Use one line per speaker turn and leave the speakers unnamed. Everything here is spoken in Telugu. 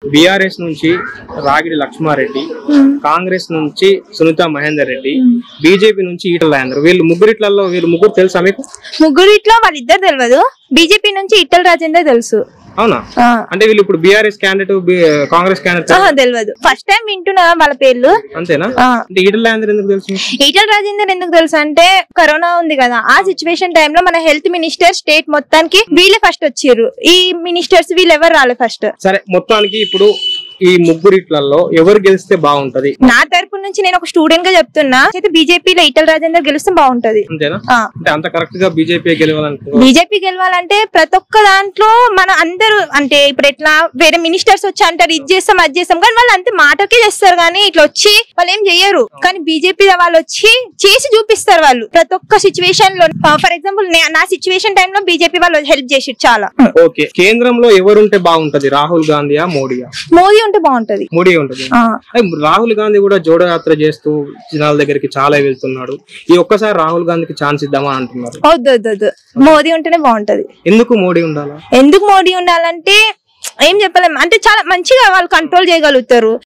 బీఆర్ఎస్ నుంచి రాగిడి లక్ష్మారెడ్డి కాంగ్రెస్ నుంచి సునీత మహేందర్ రెడ్డి బీజేపీ నుంచి ఈటల రాజేందర్ వీళ్ళు ముగ్గురిట్లలో వీళ్ళు ముగ్గురు తెలుసా మీకు
ముగ్గురిట్లో వాళ్ళిద్దరు తెలియదు బీజేపీ నుంచి ఇట్టల రాజేందర్ తెలుసు
అవునా
ఆ.
అంటే వీళ్ళు ఇప్పుడు బీఆర్ఎస్ క్యాండిడేట్ కాంగ్రెస్ క్యాండిడేట్
ఆహా, తెలియదు ఫస్ట్ టైం వింటున్నా వాళ్ళ పేర్లు
అంతేనా
ఆ.
అంటే ఈటల రాజేందర్ ఎందుకు తెలుసు మీకు?
ఈటల రాజేందర్ ఎందుకు తెలుసు అంటే కరోనా ఉంది కదా ఆ సిచ్యువేషన్ లో మన హెల్త్ మినిస్టర్ స్టేట్ మొత్తానికి వీళ్ళే ఫస్ట్ వచ్చిర్రు ఈ మినిస్టర్స్ వీళ్ళు ఎవరు రాలే ఫస్ట్
సరే మొత్తానికి ఇప్పుడు ఈ ముగ్గురిట్లలో ఎవరు గెలిస్తే బాగుంటది
నా తరపు నుంచి నేను ఒక స్టూడెంట్ గా చెప్తున్నా అయితే బీజేపీలో ఈటల రాజేందర్ గెలిస్తే బాగుంటది
అంతేనా
ఆ.
అంటే అంత కరెక్ట్ గా బీజేపీ గెలవాలనుకో
బీజేపీ గెలవాలంటే ప్రతి ఒక్క దాంట్లో మన అందరూ అంటే ఇప్పుడు ఎట్లా వేరే మినిస్టర్స్ వచ్చి అంటారు ఇది చేస్తాం అది చేస్తాం కానీ వాళ్ళు అంతే మాటకే చేస్తారు కానీ ఇట్లా వచ్చి వాళ్ళు ఏం చెయ్యరు కానీ బీజేపీ వాళ్ళు వచ్చి చేసి చూపిస్తారు వాళ్ళు ప్రతి ఒక్క సిచ్యువేషన్ లో ఫర్ ఎగ్జాంపుల్ నా సిచ్యువేషన్ టైంలో బీజేపీ వాళ్ళు హెల్ప్ చేసి చాలా
ఓకే కేంద్రంలో ఎవరుంటే బాగుంటది రాహుల్ గాంధీయా మోడీయా
మోదీ ఉంటే బాగుంటది
మోడీ ఉంటది
ఆ,
అయ్ రాహుల్ గాంధీ కూడా జోడో యాత్ర చేస్తూ జనాల దగ్గరికి చాలా వెళ్తున్నాడు ఈ ఒక్కసారి రాహుల్ గాంధీకి ఛాన్స్ ఇద్దామా అంటున్నారు
వద్దు వద్దు వద్దు మోదీ ఉంటేనే బాగుంటది
ఎందుకు మోడీ ఉండాలా
ఎందుకు మోడీ ఉండాలంటే ఏం చెప్పలేం అంటే చాలా మంచిగా వాళ్ళు కంట్రోల్ చేయగలుగుతారు